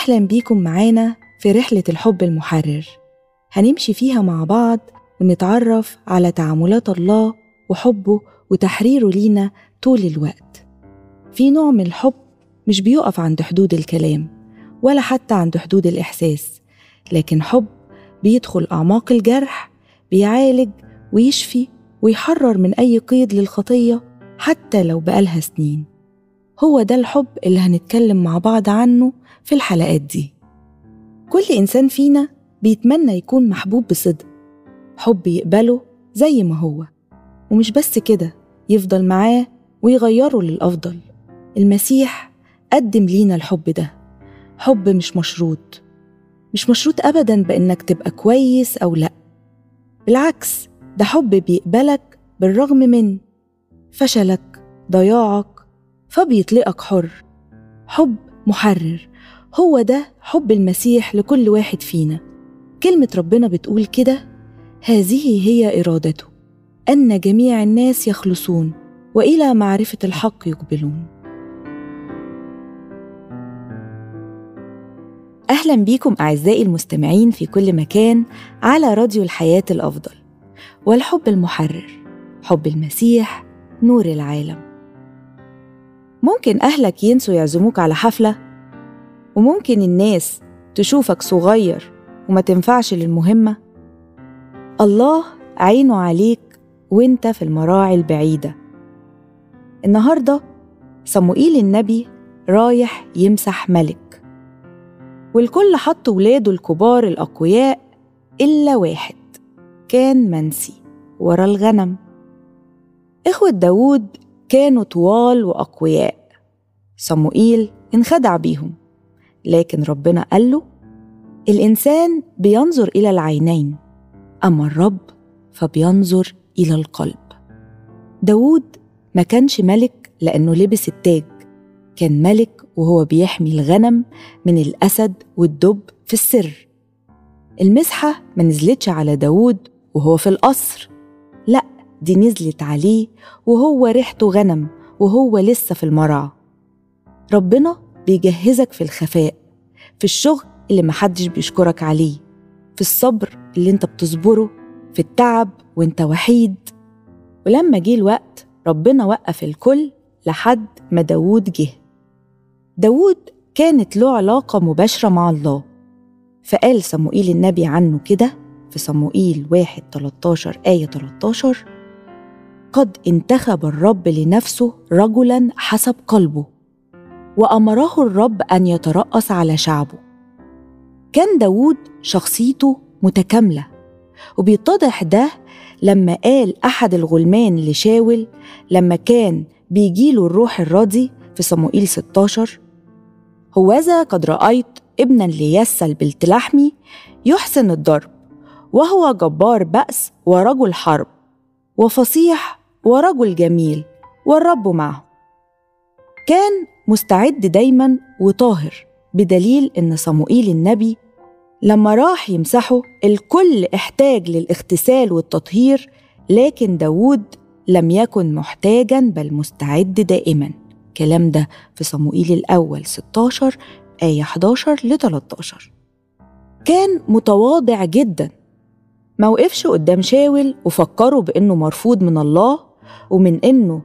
أهلا بيكم معانا في رحلة الحب المحرر هنمشي فيها مع بعض ونتعرف على تعاملات الله وحبه وتحريره لينا طول الوقت في نوع من الحب مش بيقف عند حدود الكلام ولا حتى عند حدود الإحساس لكن حب بيدخل أعماق الجرح بيعالج ويشفي ويحرر من أي قيد للخطية حتى لو بقالها سنين هو ده الحب اللي هنتكلم مع بعض عنه في الحلقات دي كل إنسان فينا بيتمنى يكون محبوب بصدق حب يقبله زي ما هو ومش بس كده يفضل معاه ويغيره للأفضل المسيح قدم لينا الحب ده حب مش مشروط مش مشروط أبدا بإنك تبقى كويس أو لأ بالعكس ده حب بيقبلك بالرغم من فشلك ضياعك فبيطلقك حر حب محرر هو ده حب المسيح لكل واحد فينا كلمة ربنا بتقول كده هذه هي إرادته أن جميع الناس يخلصون وإلى معرفة الحق يقبلون أهلا بيكم أعزائي المستمعين في كل مكان على راديو الحياة الأفضل والحب المحرر حب المسيح نور العالم ممكن أهلك ينسوا يعزموك على حفلة وممكن الناس تشوفك صغير وما تنفعش للمهمة الله عينه عليك وانت في المراعي البعيدة النهاردة صموئيل النبي رايح يمسح ملك والكل حط ولاده الكبار الأقوياء إلا واحد كان منسي ورا الغنم إخوة داود كانوا طوال وأقوياء صموئيل انخدع بيهم لكن ربنا قال له الإنسان بينظر إلى العينين أما الرب فبينظر إلى القلب داود ما كانش ملك لأنه لبس التاج كان ملك وهو بيحمي الغنم من الأسد والدب في السر المسحة ما نزلتش على داود وهو في القصر لأ دي نزلت عليه وهو ريحته غنم وهو لسه في المرعى ربنا بيجهزك في الخفاء في الشغل اللي محدش بيشكرك عليه في الصبر اللي انت بتصبره في التعب وانت وحيد ولما جه الوقت ربنا وقف الكل لحد ما داود جه داود كانت له علاقة مباشرة مع الله فقال صموئيل النبي عنه كده في صموئيل واحد 13 آية 13 قد انتخب الرب لنفسه رجلا حسب قلبه وأمره الرب أن يترأس على شعبه كان داود شخصيته متكاملة وبيتضح ده لما قال أحد الغلمان لشاول لما كان بيجيله الروح الراضي في صموئيل 16 هوذا قد رأيت ابنا ليسل بالتلحمي يحسن الضرب وهو جبار بأس ورجل حرب وفصيح ورجل جميل والرب معه كان مستعد دايما وطاهر بدليل ان صموئيل النبي لما راح يمسحه الكل احتاج للاغتسال والتطهير لكن داود لم يكن محتاجا بل مستعد دائما كلام ده في صموئيل الأول 16 آية 11 ل 13 كان متواضع جدا ما وقفش قدام شاول وفكره بإنه مرفوض من الله ومن إنه